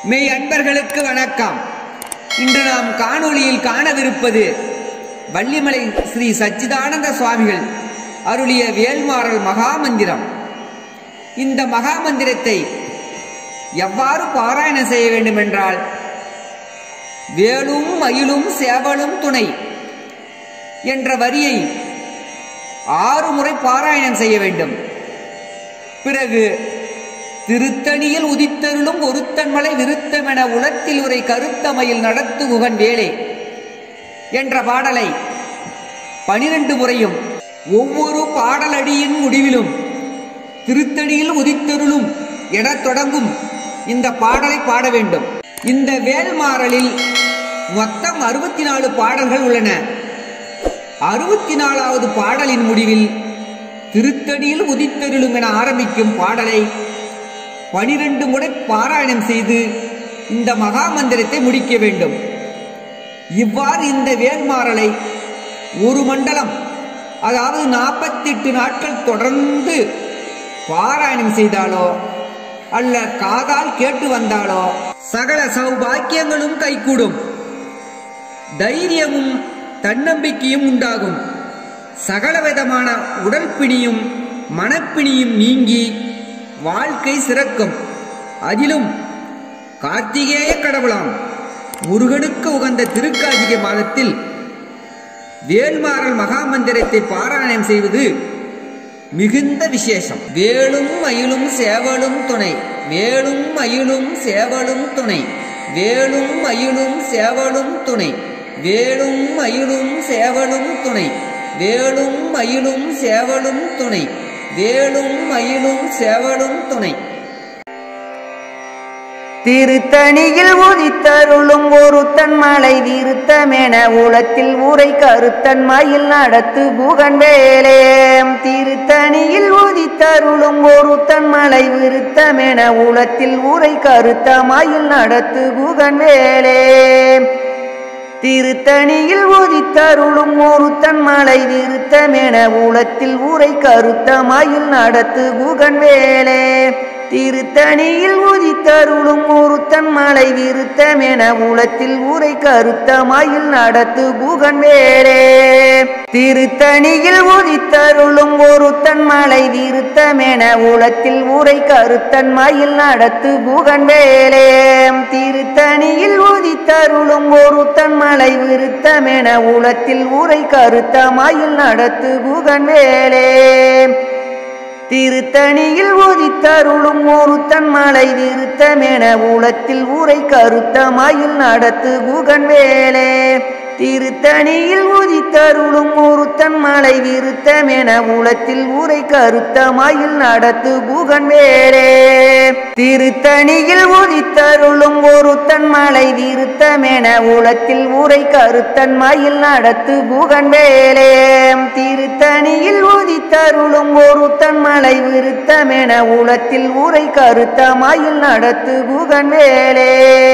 மெய் அன்பர்களுக்கு வணக்கம் இன்று நாம் காணொளியில் காணவிருப்பது வள்ளிமலை ஸ்ரீ சச்சிதானந்த சுவாமிகள் அருளிய வேல்மாறல் மகாமந்திரம் இந்த மகாமந்திரத்தை எவ்வாறு பாராயணம் செய்ய வேண்டும் என்றால் வேலும் மயிலும் சேவலும் துணை என்ற வரியை ஆறு முறை பாராயணம் செய்ய வேண்டும் பிறகு திருத்தணியில் உதித்தருளும் ஒருத்தன்மலை விருத்தமென உலத்தில் உரை கருத்தமையில் நடத்து உகன் வேலே என்ற பாடலை பனிரெண்டு முறையும் ஒவ்வொரு பாடலடியின் முடிவிலும் திருத்தணியில் உதித்தருளும் எனத் தொடங்கும் இந்த பாடலை பாட வேண்டும் இந்த வேல்மாறலில் மொத்தம் அறுபத்தி நாலு பாடல்கள் உள்ளன அறுபத்தி நாலாவது பாடலின் முடிவில் திருத்தணியில் உதித்தருளும் என ஆரம்பிக்கும் பாடலை பனிரெண்டு முறை பாராயணம் செய்து இந்த மகாமந்திரத்தை முடிக்க வேண்டும் இவ்வாறு இந்த வேல்மாறலை ஒரு மண்டலம் அதாவது நாற்பத்தெட்டு நாட்கள் தொடர்ந்து பாராயணம் செய்தாலோ அல்ல காதால் கேட்டு வந்தாலோ சகல சௌபாக்கியங்களும் கைகூடும் தைரியமும் தன்னம்பிக்கையும் உண்டாகும் சகலவிதமான உடல் பிணியும் மனப்பிணியும் நீங்கி வாழ்க்கை சிறக்கும் அதிலும் கார்த்திகேய கடவுளாம் முருகனுக்கு உகந்த திருக்கார்த்திகை மாதத்தில் வேல்மாறல் மகாமந்திரத்தை பாராயணம் செய்வது மிகுந்த விசேஷம் வேலும் மயிலும் சேவலும் துணை வேலும் மயிலும் சேவலும் துணை வேலும் மயிலும் சேவலும் துணை வேலும் மயிலும் சேவலும் துணை வேலும் மயிலும் சேவலும் துணை வேலும் மயிலும் சேவலும் துணை திருத்தணியில் உதித்தருளும் ஒருத்தன் மலை விருத்தமென உலத்தில் ஊரை கருத்தன் மயில் நடத்து புகன் வேலே திருத்தணியில் உதித்தருளும் ஒருத்தன் மலை விருத்தமென உலத்தில் ஊரை கருத்த மயில் நடத்து புகன் வேலே திருத்தணியில் உதித்தருளும் ஒருத்தன் மலை விருத்தமென உலத்தில் ஊரை கருத்த மயில் நடத்து குகன் வேலே திருத்தணியில் உதித்தருளும் ஒருத்தன் மலை விருத்தமென உலத்தில் ஊரை கருத்த மயில் நடத்து குகன் வேலே திருத்தணியில் உதித்தருளும் ஒருத்தன் மலை விருத்தமென உலத்தில் ஊரை கருத்தன் மயில் நடத்து குகன் வேலே திருத்தணியில் உதித்தருளும் ஒருத்தன் மலை விருத்தமென உலத்தில் ஊரை கருத்த மயில் நடத்து குகன் வேலே திருத்தணியில் உதித்தருளும் ஒருத்தன் மலை விருத்தமென உலத்தில் ஊரை கருத்த மயில் நடத்து குகன் வேலே திருத்தணியில் உதித்தருளும் ஒருத்தன் மலை விருத்தமென உலத்தில் ஊரை கருத்த மயில் நடத்து குகன் வேலே திருத்தணியில் உதித்தருளும் ஒருத்தன் மலை விருத்தமென உலத்தில் ஊரை கருத்தன் மயில் நடத்து குகன் வேலே திருத்தணியில் உதித்தருளும் ஒருத்தன் மலை விருத்தமென உலத்தில் ஊரை கருத்த மயில் நடத்து குகன் வேலே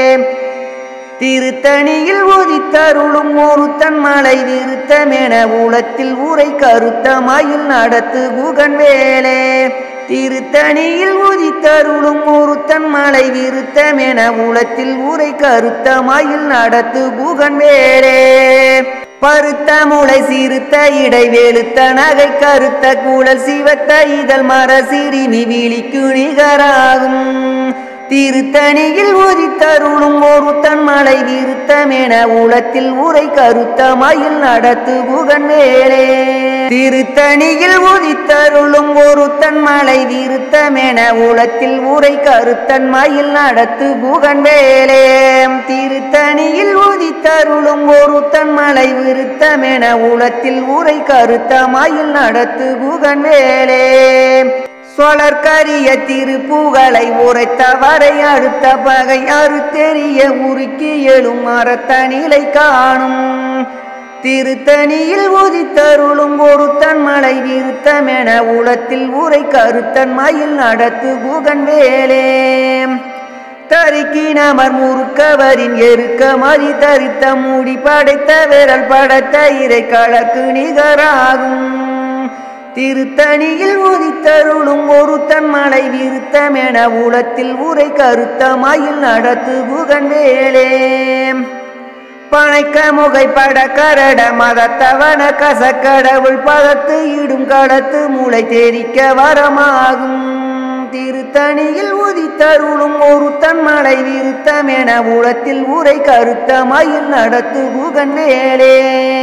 திருத்தணியில் உதித்தருளும் ஒருத்தன் மலை விருத்தமென உலத்தில் ஊரை கருத்த மயில் நடத்து குகன் வேலே திருத்தணியில் உதித்தருளும் ஒருத்தன் மலை விருத்தமென உலத்தில் ஊரை கருத்த மயில் நடத்து குகன் வேலே பருத்த முளை சிறுத்த இடை வெளுத்த நகை கருத்த கூடல் சிவத்த இதழ் மர சிறுமி விழிக்கு நிகராகும் திருத்தணியில் உதித்தருளும் ஒருத்தன் மலை விருத்தமென உலத்தில் உரை கருத்த மயில் நடத்து குகன் வேலே திருத்தணியில் உதித்தருளும் ஒருத்தன் மலை விருத்தமென உலத்தில் உரை கருத்தன் மயில் நடத்து குகன் வேலே திருத்தணியில் உதித்தருளும் ஒருத்தன் மலை விருத்தமென உலத்தில் உரை கருத்த மயில் நடத்து குகன் வேலே சொலற்கரிய திருப்புகளை உரைத்தவரை அடுத்த பகை அறுத்தெறிய உருக்கி எழும் மரத்தனிலை காணும் திருத்தணியில் உதித்தருளும் ஒருத்தன் மலை விருத்தமென உலத்தில் உரை கருத்தன் மயில் நடத்து குகன் வேலே தரிக்கினமர் முறுக்கவரின் எருக்க மதி தரித்த மூடி படைத்த விரல் படைத்த இறை கலக்கு நிகராகும் திருத்தணியில் உதித்தருளும் ஒருத்தன் மலை விருத்தமென உலத்தில் உரை கருத்தமாயில் நடத்து குகன் வேலே பனைக்க முகைப்பட கரட மதத்தவன கசக்கடவுள் பதத்து இடும் கடத்து மூளை தெரிக்க வரமாகும் திருத்தணியில் உதித்தருளும் ஒரு தன்மலை விருத்தம் என உலத்தில் உரை கருத்தமயில் நடத்து குகன் வேலே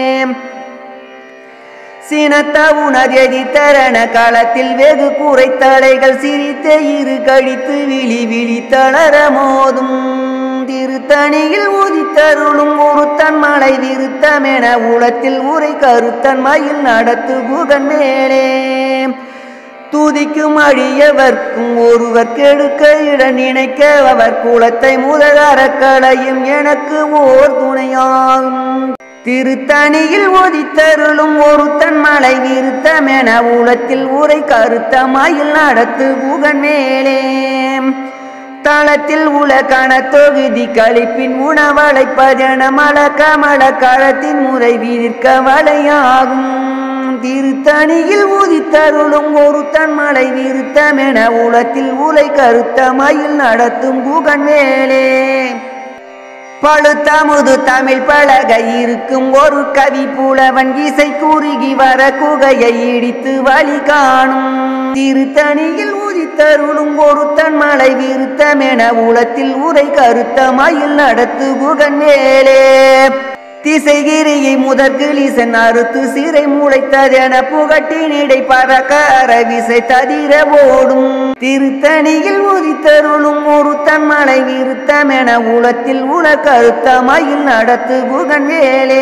சினத்த உணர்யதி தரண களத்தில் வெகு குறைத்தலைகள் சிரித்த இரு கழித்து விழி விழி தளர மோதும் திருத்தணியில் உதித்தருளும் ஒரு தன்மலை விருத்தமென உலத்தில் உரை கருத்தன் மயில் நடத்து குகன் மேலே துதிக்கும் அழியவர்க்கும் ஒருவர் கெடுக்க இட நினைக்க அவர் குலத்தை முதல் களையும் எனக்கு ஓர் துணையாகும் திருத்தணியில் ஒதித்தருளும் ஒரு தன்மலை விருத்தமென உலத்தில் உரை கருத்தமாயில் நடத்து புகன் மேலே தளத்தில் உலகண தொகுதி கழிப்பின் உணவளைப்பதென மல கமல களத்தின் முறை விதிர்க்க வலையாகும் திருத்தணியில் உதித்தருளும் ஒரு தன்மலை விருத்தமென உலத்தில் உலை கருத்தமயில் நடத்தும் புகன் மேலே பழுத்தமுது தமிழ் பழக இருக்கும் ஒரு கவி புலவன் இசை குறுகி வர குகையை இடித்து வழி காணும் திருத்தணியில் உதித்தருளும் ஒரு தன்மலை விருத்தமென உலத்தில் உரை கருத்தமயில் நடத்து குகன் மேலே திசைகிரியை முதற்கிளிசன் அறுத்து சிறை முளைத்ததென புகட்டினிடை பறக்க அரவிசை ததிர ஓடும் திருத்தணியில் உதித்தருளும் ஒரு தன்மலை விருத்தமென உலத்தில் உல கருத்தமயில் நடத்து குகன் வேலே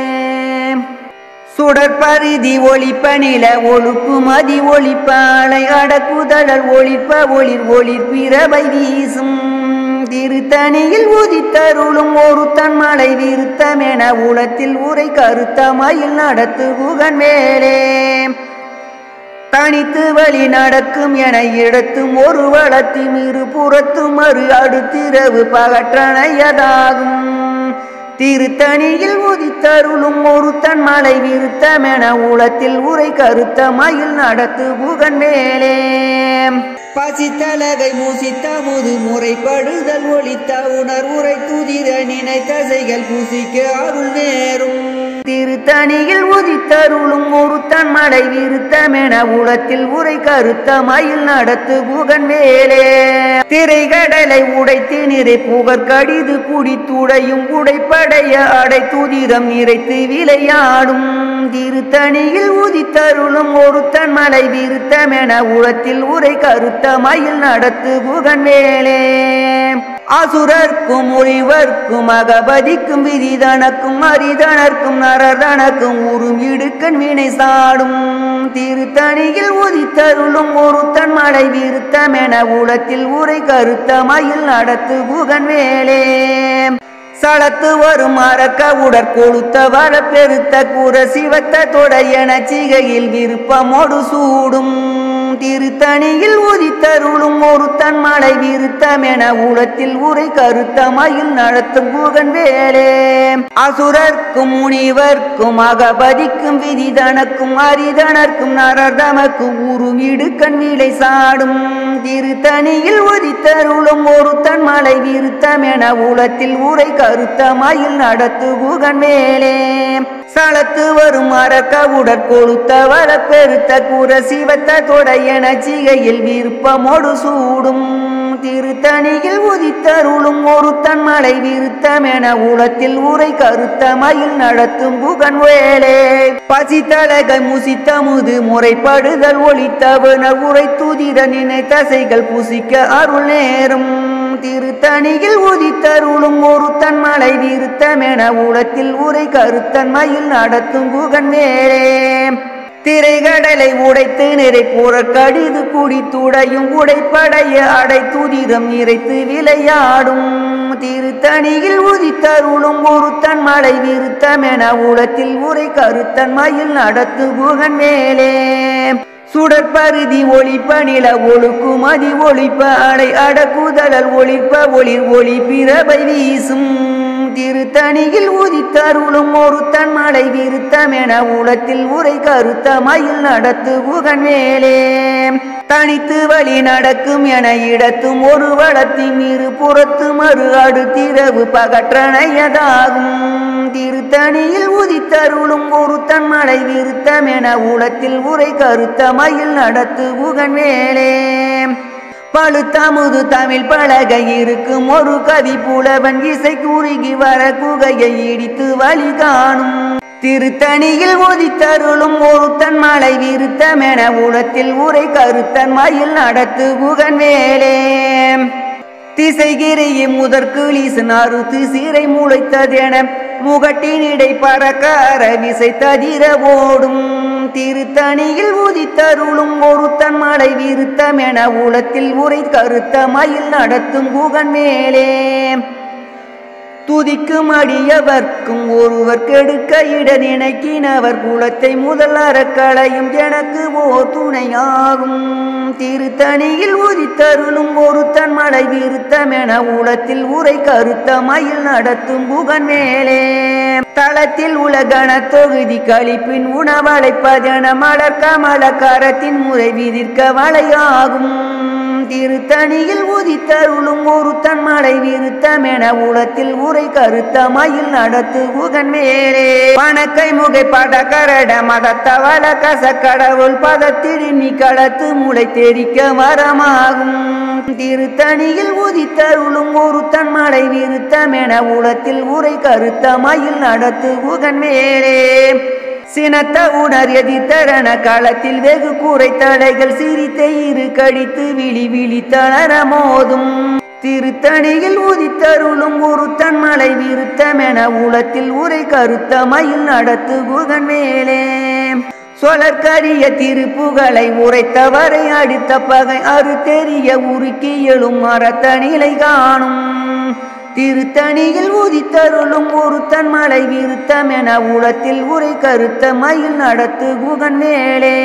சுடற்பரிதி ஒளிப்ப நில ஒழுப்பு மதி ஒளிப்பாலை அடக்குதழல் ஒளிப்ப ஒளிர் ஒளிர் பிறவை வீசும் திருத்தணியில் உதித்தருளும் ஒரு தன்மலை விருத்தமென உலத்தில் உரை கருத்தமயில் நடத்து குகன் மேலே தனித்து வழி நடக்கும் என இடத்தும் ஒரு வளத்தும் இரு புறத்தும் மறு அடுத்திரவு பகற்றனையதாகும் திருத்தணியில் உதித்தருளும் ஒரு தன்மலை விருத்தமென உலத்தில் உரை கருத்தமயில் நடத்து புகன் மேலே பசித்தலகை மூசித்த முது முறைப்படுதல் ஒளித்த உணர் உரை துதிர நினைத்தசைகள் பூசிக்க அருள் நேரும் திருத்தணியில் உதித்தருளும் ஒரு தன்மலை விருத்தமென உலத்தில் உரை கருத்தமயில் நடத்து புகன் மேலே திரைகடலை உடைத்து நிறை புகர் கடிது குடித்துடையும் உடைப்படைய அடை துதிரம் நிறைத்து விளையாடும் திருத்தணியில் உதித்தருளும் ஒரு தன்மலை விருத்தமென உலத்தில் உரை கருத்தமயில் நடத்து புகன் மேலே அசுரர்க்கும் ஒளிவர்க்கும் அகபதிக்கும் விதிதனக்கும் அரிதனர்க்கும் நரதனக்கும் உறும் இடுக்கன் வினை சாடும் திருத்தணியில் உதித்தருளும் ஒரு தன்மலை விருத்தமென உலத்தில் உரை கருத்தமயில் நடத்து புகன் வேலே சளத்து வரும் மறக்க உடற் கொளுத்த வர பெருத்த கூற சிவத்த தொடையன சிகையில் விருப்பமோடு சூடும் திருத்தணியில் உதித்தருளும் ஒரு தன்மலை விருத்தமென உலத்தில் உரை கருத்தமயில் நடத்தும் புகன் வேலே அசுரர்க்கும் முனிவர்க்கும் அகபதிக்கும் விதிதனக்கும் அரிதனர்க்கும் நரதமக்கும் உரும் இடுக்கண் விலை சாடும் திருத்தணியில் உதித்தருளும் ஒரு தன்மலை விருத்தமென உலத்தில் உரை கருத்தமயில் நடத்து புகன் மேலே சளத்து வரும் மறக்க உடற் கொளுத்த வர பெருத்த கூற சிவத்த தொடையன சிகையில் விருப்பமோடு சூடும் திருத்தணியில் உதித்தருளும் ஒரு தன்மலை விருத்தமென உலத்தில் உரை கருத்தமயில் நடத்தும் புகன் வேலே பசித்தலகை முசித்த முது முறைப்படுதல் ஒளித்தவனர் உரை துதிர நினை தசைகள் புசிக்க அருள் நேரும் திருத்தணியில் உதித்தருளும் ஒரு தன்மலை விருத்தமென உலத்தில் உரை கருத்தன்மையில் நடத்தும் புகன் மேலே திரைகடலை உடைத்து நிறை கடிது குடி துடையும் உடைப்படைய அடை துதிரம் நிறைத்து விளையாடும் திருத்தணியில் உதித்தருளும் ஒரு தன்மலை விருத்தமென உலத்தில் உரை கருத்தன்மையில் நடத்து புகன் மேலே சுடற்பருதி ஒளிப்ப நில ஒழுக்குமதி ஒளிப்ப அடை அடக்குதழல் ஒளிப்ப ஒளிர் ஒளி பிறவை வீசும் திருத்தணியில் உதித்தருளும் ஒரு தன் மலை விருத்தமென உலத்தில் உரை கருத்த மயில் நடத்து குகன் மேலே தனித்து வழி நடக்கும் என இடத்தும் ஒரு வளத்தின் இரு புறத்து மறு அடுத்திரவு பகற்றணையதாகும் திருத்தணியில் உதித்தருளும் ஒரு தன் மலை விருத்தமென உலத்தில் உரை கருத்த மயில் நடத்து குகன் மேலே பழுத்தமுது தமிழ் பலகை இருக்கும் ஒரு கவி புலவன் இசை குறுகி வர குகையை இடித்து வழி காணும் திருத்தணியில் உதித்தருளும் ஒரு தன் மலை விருத்தமென உலத்தில் உரை கருத்தன் மயில் நடத்து குகன் மேலே திசைகிரியை முதற்குலீசன் அறுத்து சீரை முளைத்ததென முகட்டினிடை பறக்க அரவிசை ததிர ஓடும் திருத்தணியில் உதித்தருளும் ஒரு தன் மலை விருத்தமென உலத்தில் உரை கருத்த மயில் நடத்தும் குகன் மேலே துதிக்கும் அடியவர்க்கும் ஒருவர் கெடுக்க இட நினைக்கினவர் குலத்தை முதல் அறக்களையும் எனக்கு ஓர் துணையாகும் திருத்தணியில் உதித்தருளும் ஒரு தன் மலை விருத்தமென உலத்தில் உரை கருத்த மயில் நடத்தும் புகன் மேலே தளத்தில் உலகன தொகுதி கழிப்பின் உணவளைப்பதென மலர் கமல கரத்தின் முறை விதிர்க்க வளையாகும் திருத்தணியில் உதித்தருளும் ஒரு தன் மலை விருத்தமென உலத்தில் உரை கருத்த மயில் நடத்து குகன் மேலே பணக்கை முகை பட கரட மதத்தவள கசக்கடவுள் பதத்திடிமி களத்து முளை தெரிக்க வரமாகும் திருத்தணியில் உதித்தருளும் ஒரு தன் மலை விருத்தமென உலத்தில் உரை கருத்த மயில் நடத்து குகன் மேலே சினத்த உணர் எதிர்த்தரண களத்தில் வெகு கூரை தலைகள் சிரித்த இரு கடித்து விழி விழி தளர மோதும் திருத்தணியில் உதித்தருளும் ஒரு தன் மலை விருத்தமென உலத்தில் உரை கருத்த மயில் நடத்து குகன் மேலே சொலற்கரிய திருப்புகளை உரைத்தவரை அடித்த பகை அறுத்தெறிய உருக்கி எழும் மரத்தணிலை காணும் திருத்தணியில் உதித்தருளும் ஒரு தன் மலை விருத்தமென உலத்தில் உரை கருத்த மயில் நடத்து குகன் மேலே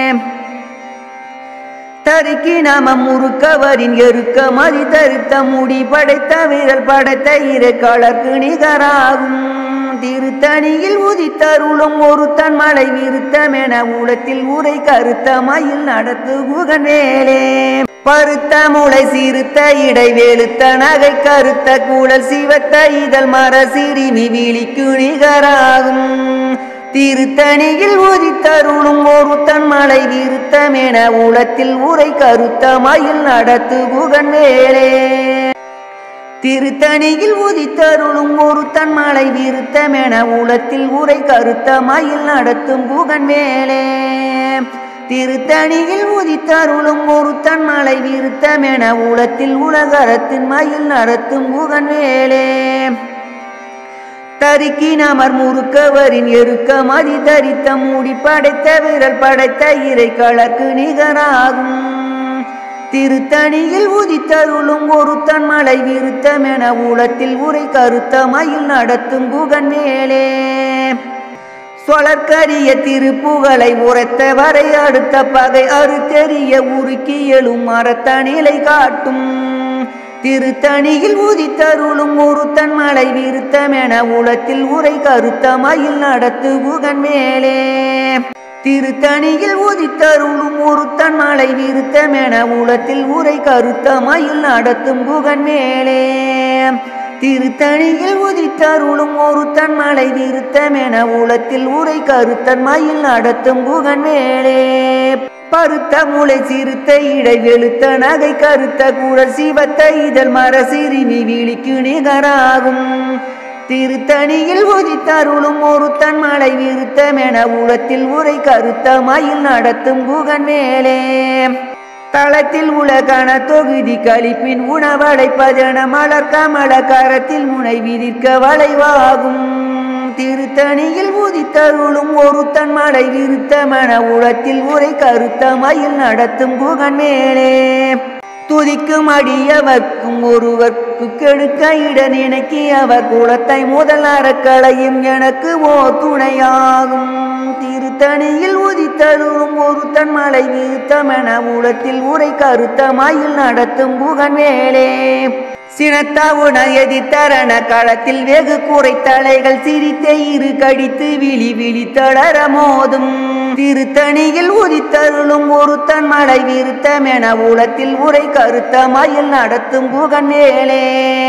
தருக்கி நம முறுக்கவரின் எருக்க மதி தருத்த முடி படைத்த விரல் படைத்த இரு கலர்க்கு நிகராகும் திருத்தணியில் உதித்தருளும் ஒரு தன் மலை விருத்தமென உலத்தில் உரை கருத்த மயில் நடத்து குகன் மேலே பருத்த முளை சிறுத்த இடை வெளுத்த நகை கருத்த கூடல் சிவத்த இதழ் மர சிறுமி விழிக்கு நிகராகும் திருத்தணியில் உதித்தருளும் ஒரு தன் மலை விருத்தமென உலத்தில் உரை கருத்த மயில் நடத்து குகன் மேலே திருத்தணியில் உதித்தருளும் ஒரு தன் மலை விருத்தமென உலத்தில் உரை கருத்த மயில் நடத்தும் குகன் மேலே திருத்தணியில் உதித்தருளும் ஒரு தன் மலை விருத்தமென உலத்தில் உலகரத்தின் மயில் நடத்தும் குகன் மேலே தருக்கி நமர் முறுக்கவரின் எருக்க மதி தரித்த மூடி படைத்த விரல் படைத்த இறை கலர்க்கு நிகராகும் திருத்தணியில் உதித்தருளும் ஒரு தன் மலை விருத்தமென உலத்தில் உரை கருத்த மயில் நடத்தும் குகன் மேலே சொலற்கரிய திருப்புகளை உரைத்த வரை அடுத்த பகை அறுத்தெறிய உருக்கி எழும் மரத்தணிலை காட்டும் திருத்தணியில் உதித்தருளும் ஒரு தன் மலை விருத்தமென உலத்தில் உரை கருத்த மயில் நடத்து குகன் மேலே திருத்தணியில் உதித்தருளும் ஒரு தன் மலை விருத்தமென உலத்தில் உரை கருத்த மயில் நடத்தும் குகன் மேலே திருத்தணியில் உதித்தருளும் ஒரு தன் மலை விருத்தமென உலத்தில் உரை கருத்தன் மயில் நடத்தும் குகன் மேலே பருத்த முளை சிறுத்த இடை வெளுத்த நகை கருத்த கூடல் சிவத்த இதழ் மர சிறுமி விழிக்கு நிகராகும் திருத்தணியில் உதித்தருளும் ஒரு தன் மலை விருத்தமென உலத்தில் உரை கருத்த மயில் நடத்தும் குகன் மேலே தளத்தில் உலகன தொகுதி கழிப்பின் உணவடைப்பதென மலர் கமல கரத்தில் முனை விதிர்க்க வளைவாகும் திருத்தணியில் உதித்தருளும் ஒரு தன் மலை விருத்தமன உலத்தில் உரை கருத்த மயில் நடத்தும் குகன் மேலே துதிக்கும் அடியவர்க்கும் ஒருவர்க்கு கெடுக்க இட நினைக்கி அவர் குலத்தை முதல் அறக்களையும் எனக்கு ஓ துணையாகும் திருத்தணியில் உதித்தருளும் ஒரு தன் மலை விருத்தமென உலத்தில் உரை கருத்த மயில் நடத்தும் குகன் மேலே சினத்தாவுன எதிர்த்தரண களத்தில் வெகு கூரை தலைகள் சிரித்த இரு கடித்து விழி விழி தளர மோதும் திருத்தணியில் உதித்தருளும் ஒருத்தன் மலை விருத்தமென உலத்தில் உரை கருத்த மயில் நடத்தும் குகன் மேலே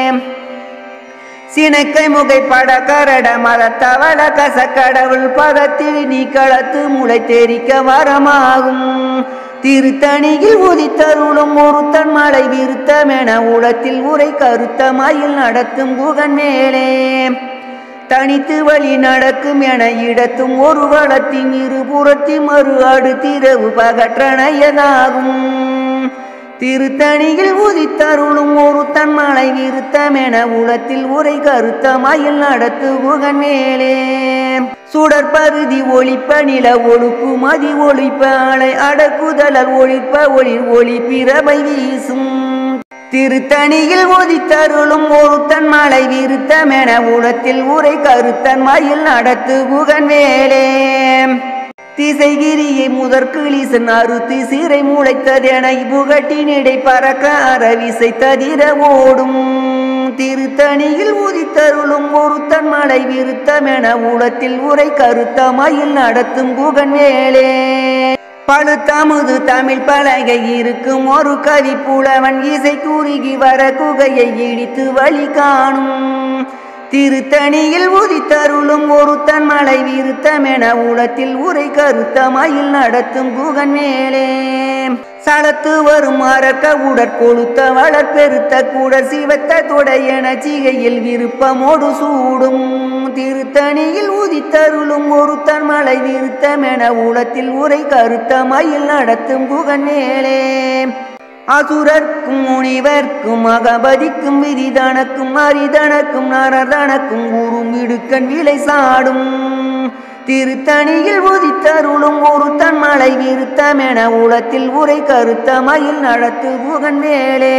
சினக்கை முகைப்பட கரட மலத்தவள கசக்கடவுள் பதத்தில் நீ களத்து முளை தெரிக்க வரமாகும் திருத்தணியில் உதித்தருளும் ஒருத்தன் மலை விருத்தமென உலத்தில் உரை கருத்த மயில் நடத்தும் குகன் மேலே தனித்து வழி நடக்கும் என இடத்தும் ஒரு வளத்தின் இருபுறத்தி மறு அடுத்திரவு பகற்றணையதாகும் திருத்தணியில் உதித்தருளும் ஒரு தன் மலை விருத்தமென உலத்தில் உரை கருத்த மயில் நடத்து குகன் மேலே சுடற்பருதி ஒளிப்ப நில ஒழுப்பு மதி ஒளிப்ப அலை அடக்குதலர் ஒளிப்ப ஒளிர் ஒளி பிறவை வீசும் திருத்தணியில் ஒதித்தருளும் ஒருத்தன் மலை விருத்தமென உலத்தில் உரை கருத்தன் மயில் நடத்து குகன் வேலே திசைகிரியை முதற்கிளிசன் அறுத்து சிறை முளைத்ததென புகட்டினிடை பறக்க அரவிசை ததிர ஓடும் திருத்தணியில் உதித்தருளும் ஒருத்தன் மலை விருத்தமென உலத்தில் உரை கருத்த மயில் நடத்தும் குகன் வேலே பழுத்தமுது தமிழ் பலகை இருக்கும் ஒரு கவி புலவன் இசை குறுகி வர குகையை இடித்து வழி காணும் திருத்தணியில் உதித்தருளும் ஒருத்தன் மலை விருத்தமென உலத்தில் உரை கருத்த மயில் நடத்தும் குகன் மேலே சலத்து வரும் அரக்க உடற்கொழுத்த வளர்பெருத்த கூட சிவத்த தொடையென சிகையில் விருப்பமோடு சூடும் திருத்தணியில் உதித்தருளும் ஒருத்தன் மலை விருத்தமென உலத்தில் உரை கருத்த மயில் நடத்தும் குகன் மேலே அசுரர்க்கும் முனிவர்க்கும் அகபதிக்கும் விதிதனக்கும் அரிதனக்கும் நரதனக்கும் உரும் இடுக்கன் விலை சாடும் திருத்தணியில் உதித்தருளும் ஒரு தன் மலை விருத்தமென உலத்தில் உரை கருத்த மயில் நடத்து புகன் மேலே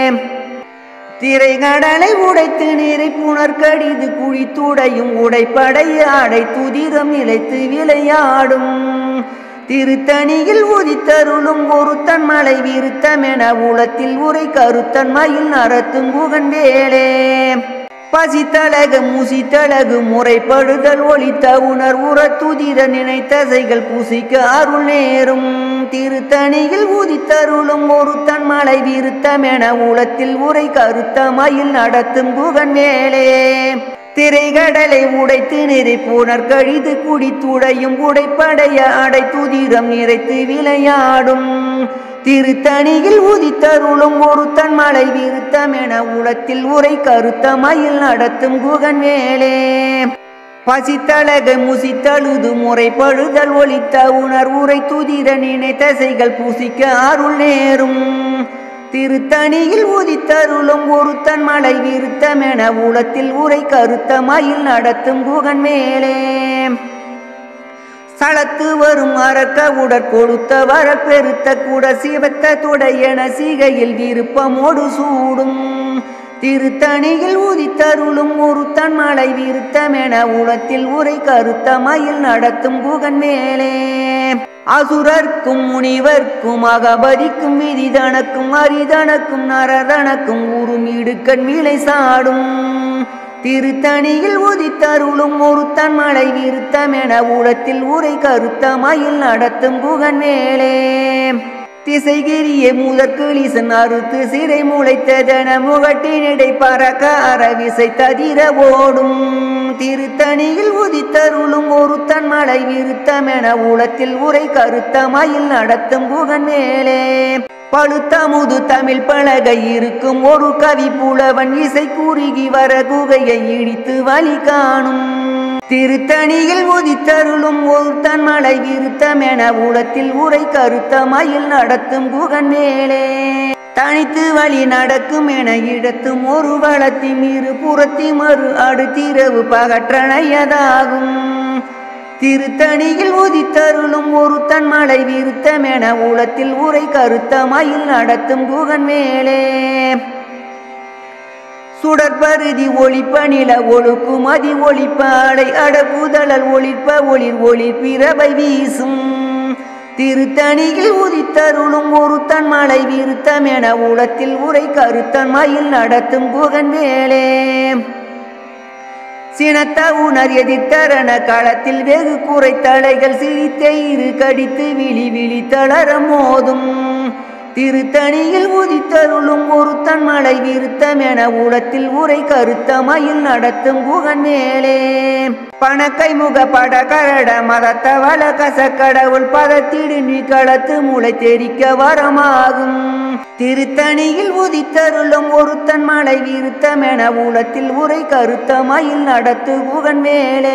திரைகடலை உடைத்து நீரை புனர்கடிது குழித்துடையும் உடைப்படைய அடை துதிரம் இழைத்து விளையாடும் திருத்தணியில் உதித்தருளும் ஒருத்தன் மலை விருத்தமென உலத்தில் உரை கருத்தன் மயில் நடத்தும் குகன் வேலே பசித்தழகு முசித்தழகு முறைப்படுதல் ஒளித்த உணர் உற துதிர நினைத்தசைகள் புசிக்க அருள் நேரும் திருத்தணியில் உதித்தருளும் ஒருத்தன் மலை விருத்தமென உலத்தில் உரை கருத்த மயில் நடத்தும் குகன் வேலே திரைகடலை உடைத்து நிறை புனர் கழிது குடித்துடையும் உடைப்படைய அடை துதிரம் நிறைத்து விளையாடும் திருத்தணியில் உதித்தருளும் ஒருத்தன் மலை விருத்தமென உலத்தில் உரை கருத்த மயில் நடத்தும் குகன் வேலே பசித்தழக முசித்தழுது முறைப்படுதல் ஒளித்த உணர் உரை துதிர நினைத்தசைகள் பூசிக்க அருள் நேரும் திருத்தணியில் உதித்தருளும் ஒருத்தன் மலை விருத்தமென உலத்தில் உரை கருத்த மயில் நடத்தும் குகன் மேலே சளத்து வரும் அரக்க உடற்கொழுத்த வர பெருத்த கூட சிவத்த துடையன சிகையில் விருப்பமோடு சூடும் திருத்தணியில் உதித்தருளும் ஒருத்தன் மலை விருத்தமென உலத்தில் உரை கருத்த மயில் நடத்தும் குகன் மேலே அசுரர்க்கும் முனிவர்க்கும் அகபதிக்கும் விதிதனக்கும் அரிதனக்கும் நரதனக்கும் உரும் இடுக்கண் விலை சாடும் திருத்தணியில் உதித்தருளும் ஒருத்தன் மலை விருத்தமென உலத்தில் உரை கருத்த மயில் நடத்தும் குகன் மேலே திசைகிரிய முதற்கிளிசன் அறுத்து சிறை முளைத்ததென முகட்டினிடை பறக்க அரவிசை ததிர ஓடும் திருத்தணியில் உதித்தருளும் ஒருத்தன் மலை விருத்தமென உலத்தில் உரை கருத்த மயில் நடத்தும் குகன் மேலே பழுத்தமுது தமிழ் பலகை இருக்கும் ஒரு கவி புலவன் இசை குறுகி வர குகையை இடித்து வழி காணும் திருத்தணியில் உதித்தருளும் ஒருத்தன் மலை விருத்தமென உலத்தில் உரை கருத்த மயில் நடத்தும் குகன் மேலே தனித்து வழி நடக்கும் என இடத்தும் ஒரு வளத்தி மீறு புறத்தி மறு அடுத்திரவு பகற்றணையதாகும் திருத்தணியில் உதித்தருளும் ஒருத்தன் மலை விருத்தமென உலத்தில் உரை கருத்த மயில் நடத்தும் குகன் மேலே சுடற்பருதி ஒளிப்ப நில ஒழுக்கு மதி ஒளிப்ப அடை அடப்புதழல் ஒளிப்ப ஒளிர் ஒளி பிறவை வீசும் திருத்தணியில் உதித்தருளும் ஒருத்தன் மலை விருத்தம் என உளத்தில் உரை கருத்தன் மயில் நடத்தும் குகன் வேலே சினத்த உணர் எதிர்த்தரண களத்தில் வெகு குறை தலைகள் சிரித்த இரு கடித்து விழி விழி தளர மோதும் திருத்தணியில் உதித்தருளும் ஒருத்தன் மலை விருத்தம் என உளத்தில் உரை கருத்த மயில் நடத்தும் குகன் மேலே பணக்கை முக பட கரட மதத்த வள கசக்கடவுள் பதத்திடு நீ களத்து முளை தெரிக்க வரமாகும் திருத்தணியில் உதித்தருளும் ஒருத்தன் மலை விருத்தம் என உளத்தில் உரை கருத்த மயில் நடத்து குகன் மேலே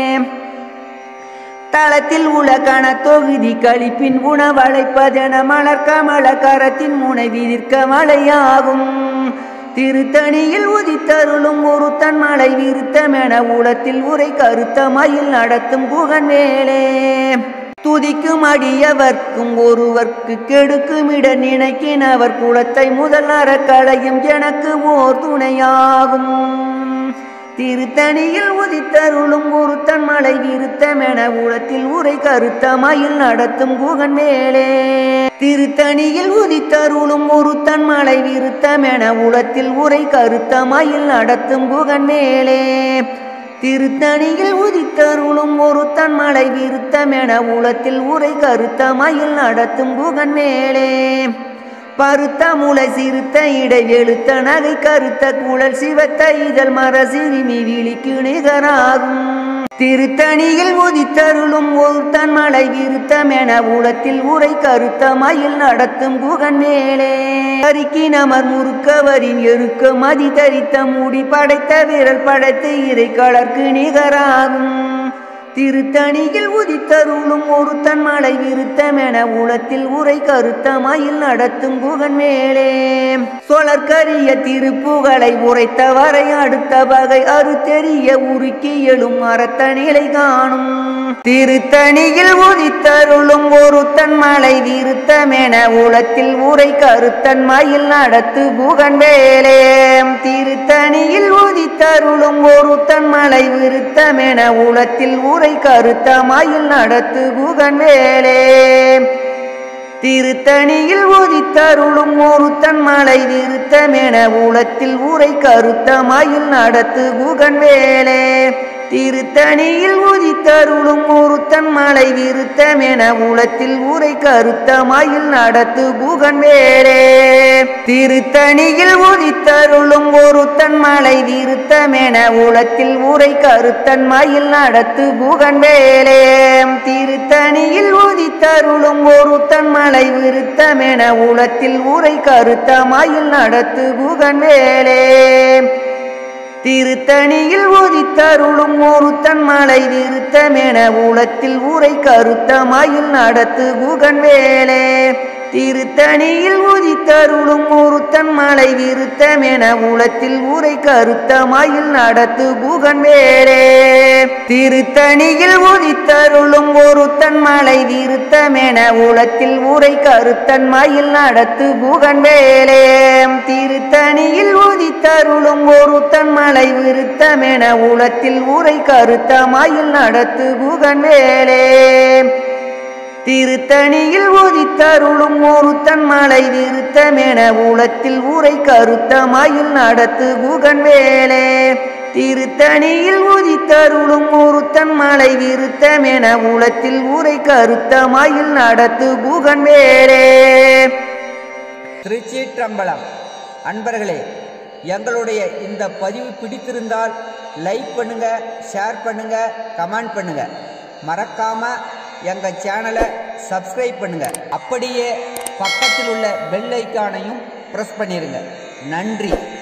தளத்தில் உலகண தொகுதி கழிப்பின் உணவழைப்பதென மலர் கமல கரத்தின் முனை விதிர்க்க மலையாகும் திருத்தணியில் உதித்தருளும் ஒருத்தன் மலை விருத்தமென உளத்தில் உரை கருத்த மயில் நடத்தும் குகன் மேலே துதிக்கும் அடியவர்க்கும் ஒருவர்க்கு கெடுக்கும் இட நினைக்கினவர் குலத்தை முதல் அறக்களையும் எனக்கு ஓர் துணையாகும் திருத்தணியில் உதித்தருளும் ஒருத்தன் மலை விருத்தமென உளத்தில் உரை கருத்த மயில் நடத்தும் குகன் மேலே திருத்தணியில் உதித்தருளும் ஒருத்தன் மலை விருத்தமென உளத்தில் உரை கருத்த மயில் நடத்தும் குகன் மேலே திருத்தணியில் உதித்தருளும் ஒருத்தன் மலை விருத்தமென உளத்தில் உரை கருத்த மயில் நடத்தும் குகன் மேலே பருத்த முளை சிறுத்த இடை வெளுத்த நகை கருத்த குழல் சிவத்த இதழ் மர சிறுமி விழிக்கு நிகராகும் திருத்தணியில் உதித்தருளும் ஒருத்தன் மலை விருத்தமென உளத்தில் உரை கருத்த மயில் நடத்தும் குகன் மேலே கருக்கி நமர் முறுக்கவரின் எருக்க மதி தரித்த மூடி படைத்த விரல் படைத்து இறை கலர்க்கு நிகராகும் திருத்தணியில் உதித்தருளும் ஒருத்தன் மலை விருத்தமென உளத்தில் உரை கருத்த மயில் நடத்தும் குகன் மேலே சொலற்கரிய திருப்புகளை உரைத்தவரை அடுத்த வகை அறுத்தெறிய உருக்கி எழும் மரத்த நிலை காணும் திருத்தணியில் உதித்தருளும் ஒருத்தன் மலை விருத்தமென உளத்தில் உரை கருத்தன் மயில் நடத்து குகன் வேலே திருத்தணியில் உதித்தருளும் ஒருத்தன் மலை விருத்தமென உளத்தில் உரை கருத்த மயில் நடத்து குகன் வேலே திருத்தணியில் உதித்தருளும் ஒருத்தன் மலை விருத்தமென உளத்தில் உரை கருத்த மயில் நடத்து குகன் வேலே திருத்தணியில் உதித்தருளும் ஒருத்தன் மலை விருத்தமென உளத்தில் உரை கருத்த மயில் நடத்து குகன் வேலே திருத்தணியில் உதித்தருளும் ஒருத்தன் மலை விருத்தமென உளத்தில் உரை கருத்தன் மயில் நடத்து குகன் வேலே திருத்தணியில் உதித்தருளும் ஒருத்தன் மலை விருத்தமென உளத்தில் உரை கருத்த மயில் நடத்து குகன் வேலே திருத்தணியில் உதித்தருளும் ஒருத்தன் மலை விருத்தமென உளத்தில் உரை கருத்த மயில் நடத்து குகன் வேலே திருத்தணியில் உதித்தருளும் ஒருத்தன் மலை விருத்தமென உளத்தில் உரை கருத்த மயில் நடத்து குகன் வேலே திருத்தணியில் உதித்தருளும் ஒருத்தன் மலை விருத்தமென உளத்தில் உரை கருத்தன் மயில் நடத்து குகன் வேலே திருத்தணியில் உதித்தருளும் ஒருத்தன் மலை விருத்தமென உளத்தில் உரை கருத்த மயில் நடத்து குகன் வேலே திருத்தணியில் உதித்தருளும் ஒருத்தன் மலை விருத்தமென உளத்தில் உரை கருத்த மயில் நடத்து குகன் வேலே திருத்தணியில் உதித்தருளும் ஒருத்தன் மலை விருத்தமென உளத்தில் உரை கருத்த மயில் நடத்து குகன் வேலே திருச்சிற்றம்பலம் அன்பர்களே எங்களுடைய இந்த பதிவு பிடித்திருந்தால் லைக் பண்ணுங்க ஷேர் பண்ணுங்க கமெண்ட் பண்ணுங்க மறக்காம எங்க சேனலை சப்ஸ்கிரைப் பண்ணுங்க அப்படியே பக்கத்தில் உள்ள பெல் ஐக்கானையும் ப்ரெஸ் பண்ணிருங்க நன்றி